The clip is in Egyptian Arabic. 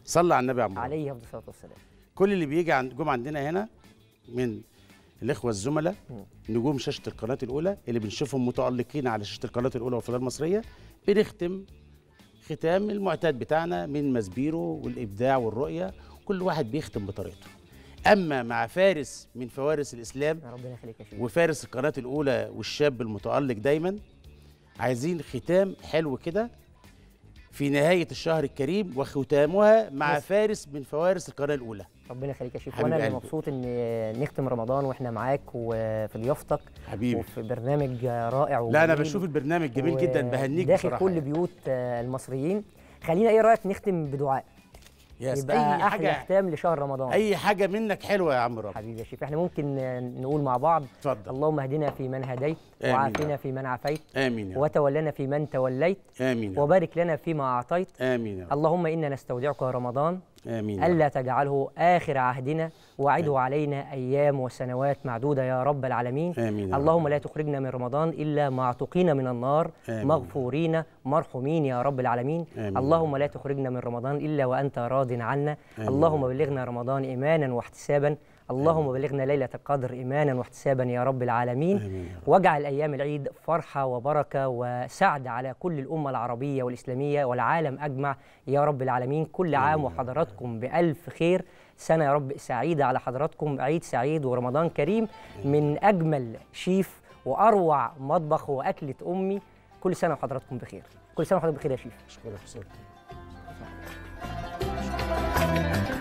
صلى على النبي يا عم مراد. عليه افضل الصلاه والسلام كل اللي بيجي عند جم عندنا هنا من الاخوه الزملاء نجوم شاشه القناه الاولى اللي بنشوفهم متالقين على شاشه القناه الاولى والفضاء المصريه بنختم ختام المعتاد بتاعنا من مزبيرو والابداع والرؤيه كل واحد بيختم بطريقته اما مع فارس من فوارس الاسلام يا ربنا يخليك يا شيخ وفارس القناه الاولى والشاب المتالق دايما عايزين ختام حلو كده في نهايه الشهر الكريم وختامها مع بس. فارس من فوارس القناه الاولى ربنا يخليك يا شيخ حبيب وانا اللي قلبي. مبسوط ان نختم رمضان واحنا معاك وفي ضيافتك حبيبي وفي برنامج رائع لا انا وجميل. بشوف البرنامج جميل جدا بهنيك داخل بصراحه كل يعني. بيوت آه، المصريين خلينا ايه رايك نختم بدعاء يس يبقى اي احلى حاجه ختام لشهر رمضان اي حاجه منك حلوه يا عم رب حبيبي يا شيخ احنا ممكن آه، نقول مع بعض اتفضل اللهم اهدنا في من هديت آمين. وعافنا في من عافيت امين يا رب وتولنا في من توليت امين يا رب وبارك لنا فيما اعطيت امين يا رب اللهم انا نستودعك رمضان امين يا رب. الا تجعله اخر عهدنا واعده علينا ايام وسنوات معدوده يا رب العالمين امين يا رب. اللهم لا تخرجنا من رمضان الا معتقين من النار آمين. مغفورين مرحومين يا رب العالمين آمين. اللهم لا تخرجنا من رمضان الا وانت راض عنا آمين. اللهم بلغنا رمضان ايمانا واحتسابا اللهم بلغنا ليله القدر ايمانا واحتسابا يا رب العالمين آمين يا رب. واجعل ايام العيد فرحه وبركه وسعد على كل الامه العربيه والاسلاميه والعالم اجمع يا رب العالمين كل عام وحضراتكم بالف خير سنه يا رب سعيده على حضراتكم عيد سعيد ورمضان كريم من اجمل شيف واروع مطبخ واكله امي كل سنه وحضراتكم بخير كل سنه وحضراتكم بخير يا شيف شكرا يا حسين